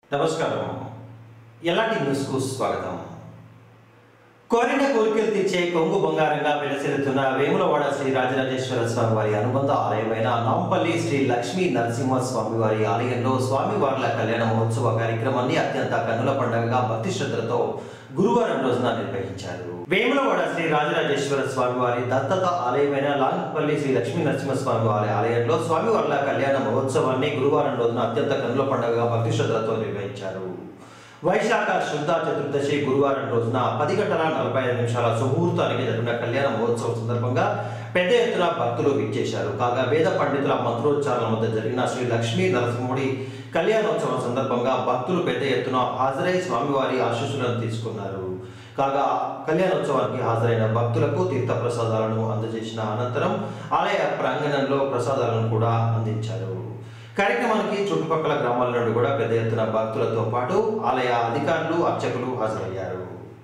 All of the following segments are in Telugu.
నమస్కారం ఎలాంటి న్యూస్కు స్వాగతం కోరిన కోరికలు తీర్చే కొంగు బంగారంగా వెలసిల్లుతున్న వేములవాడ శ్రీ రాజరాజేశ్వర స్వామి వారి అనుబంధ ఆలయమైన నాంపల్లి శ్రీ లక్ష్మీ నరసింహ స్వామి వారి ఆలయంలో స్వామివార్ల కళ్యాణ మహోత్సవ కార్యక్రమాన్ని అత్యంత కన్నుల పండుగగా భక్తి శ్రద్ధలతో గురువారం రోజున నిర్వహించారు వేములవాడ శ్రీ రాజరాజేశ్వర స్వామి వారి దత్తత ఆలయమైన లాంపల్లి శ్రీ లక్ష్మీ నరసింహ స్వామి వారి ఆలయంలో స్వామివార్ల కళ్యాణ మహోత్సవాన్ని గురువారం రోజున అత్యంత కన్నుల పండుగగా భక్తి శ్రద్ధలతో నిర్వహించారు వైశాఖ శుద్ధ చతుర్దశి గురువారం రోజున పది గంటల నలభై ఐదు నిమిషాల సుముహూర్తానికి జరిగిన కళ్యాణ మహోత్సవం సందర్భంగా పెద్ద ఎత్తున భక్తులు విచ్చేశారు కాగా వేద పండితుల మంత్రోచ్చారణ మధ్య జరిగిన శ్రీ లక్ష్మీ నరసింహుడి కళ్యాణోత్సవం సందర్భంగా భక్తులు పెద్ద ఎత్తున హాజరై స్వామివారి ఆశీస్సులను తీసుకున్నారు కాగా కళ్యాణోత్సవానికి హాజరైన భక్తులకు తీర్థ ప్రసాదాలను అందజేసిన అనంతరం ఆలయ ప్రాంగణంలో ప్రసాదాలను కూడా అందించారు కార్యక్రమానికి చుట్టుపక్కల గ్రామాల నుండి కూడా పెద్ద ఎత్తున భక్తులతో పాటు ఆలయ అధికారులు అర్చకులు హాజరయ్యారు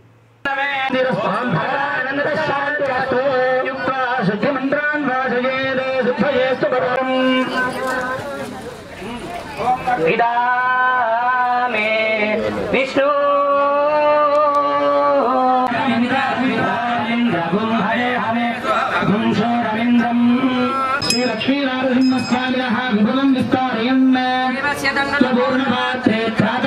శుద్ధిమంత్రాన్ వాసయేదే శుద్ధయేస్తు పరం విదామే విష్ణు శ్రీ లక్ష్మీనారసింహస్వామిన విపులం విస్తారయన్ పూర్ణపాత్రే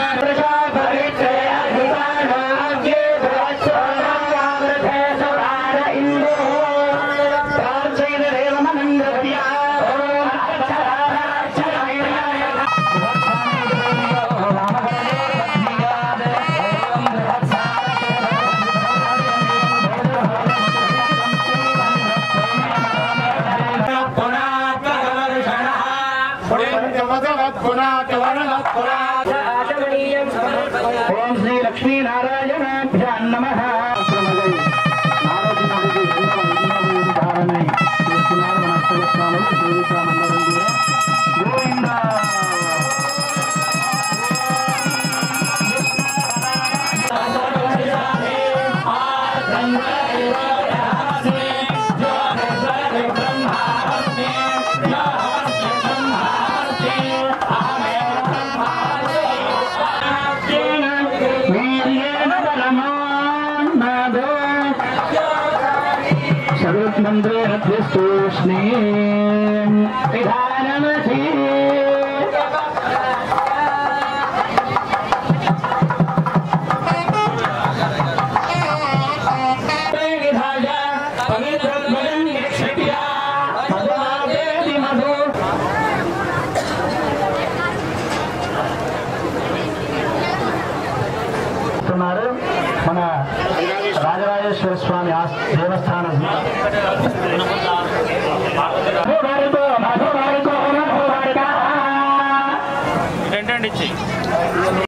ఓం శ్రీ లక్ష్మీనారాయణాభ్యాం నమ సర్వమంత్రేణ త్రిస్తూష్ణే విధానమసి విధాయ పవిత్రధ్వజం నిక్షిప్య మధుమాదేవి మధు ఉన్నారు మన రాజరాజేశ్వర స్వామి ఆస్- దేవస్థానం మధుమారితో మధుమారితో మధుమారిత ఏంటండి ఇచ్చి